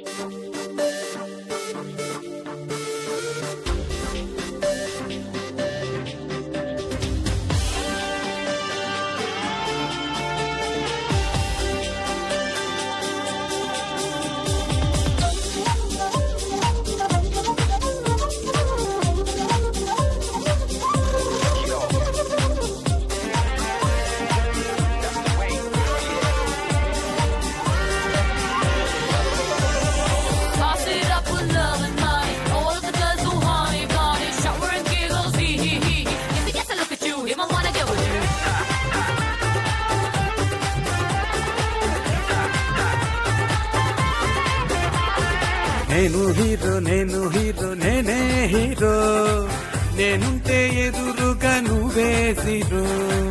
Toss it up with love and money. All of the girls go honey bunny. Shower and giggles, hee hee hee. If he gets a look at you, he might wanna get with you. నేను hero నేను hero నేనే hero నేనుంటే ఎదురుగా నువ్వే zero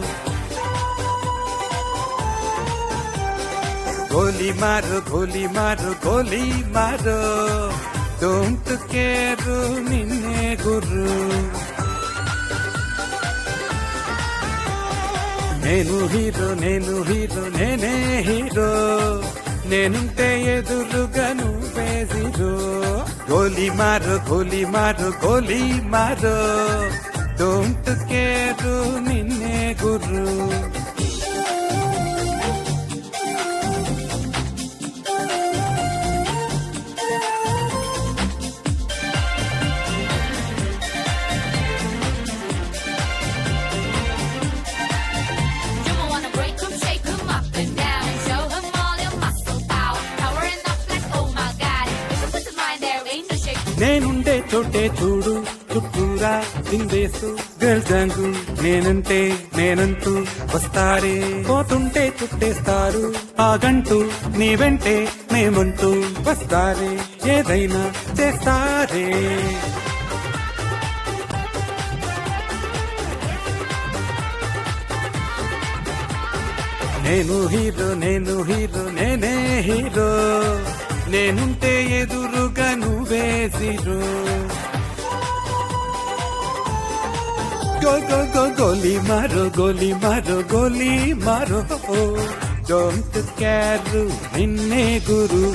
గోలీ మారు గోలీ మారు గోలీ మారు డోంట్ కేరు నిన్నే గురు నేను హీరో నేను హీరో నేనే హీరో నేనుంటే ఎదురుగా నువ్వే జీరో గోలీ మారు గోలీ మారు గోలీ మారు డోంట్ కేరు నిన్నే గురు You might wanna break 'em, shake 'em up and down, and show 'em all your muscle power. Powering up like oh my god. If you put the mind there, ain't no shake. నేనుండే చోటే చూడు చుట్టూరా చిందేసు girl జాంగు నేనంటే నేనంటూ వస్తారే పోతుంటే చుట్టేస్తారు ఆగంటూ నీ వెంటే మేమంటూ వస్తారే ఏదైనా చేస్తారే నేను హీరో నేను హీరో నేనే హీరో నేనుంటే ఎదురుగా నువ్వే జీరో గో గో గో గోలీ మారో గోలీ మారో గోలీ మారో డోంట్ కేర్ నిన్నే గురు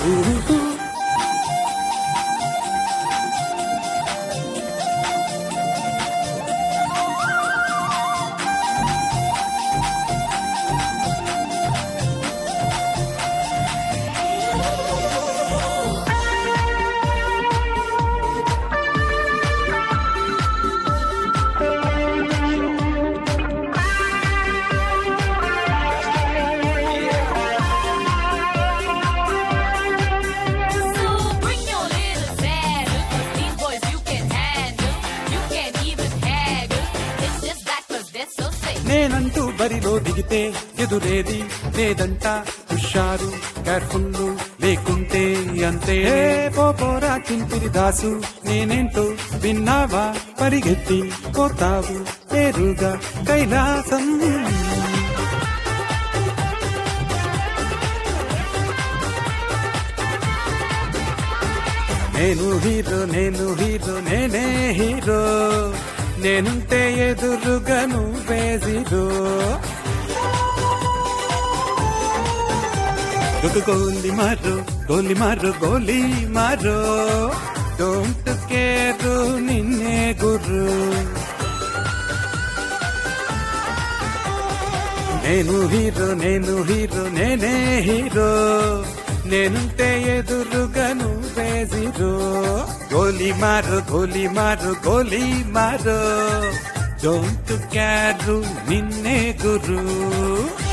So bring your little saddle, 'cause these boys you can handle. You can't even haggle. It's just that 'cause they're so sick. నేనంటూ బరిలో దిగితే ఎదురేది లేదంట హుషారు కేర్ఫుల్ లేకుంటే అంతే ఏ పోపోరా చింపిరి దాసు నేనేంటో విన్నావా పరిగెత్తి పోతావు పేరుగా కైలాసం నేను హీరో నేను హీరో నేనే హీరో నేనుంటే ఎదురుగా నువ్వే జీరో ఒక గోలి మారు గోలి మారు గోలి మారు డోంట్ కేరు నిన్నే గురు నేను హీరో నేను హీరో నేనే హీరో నేనుంటే ఎదురుగా నువ్వే జీరో గోలీ మారు గోలీ మారు గోలీ మారు డోంట్ కేరు నిన్నే గురు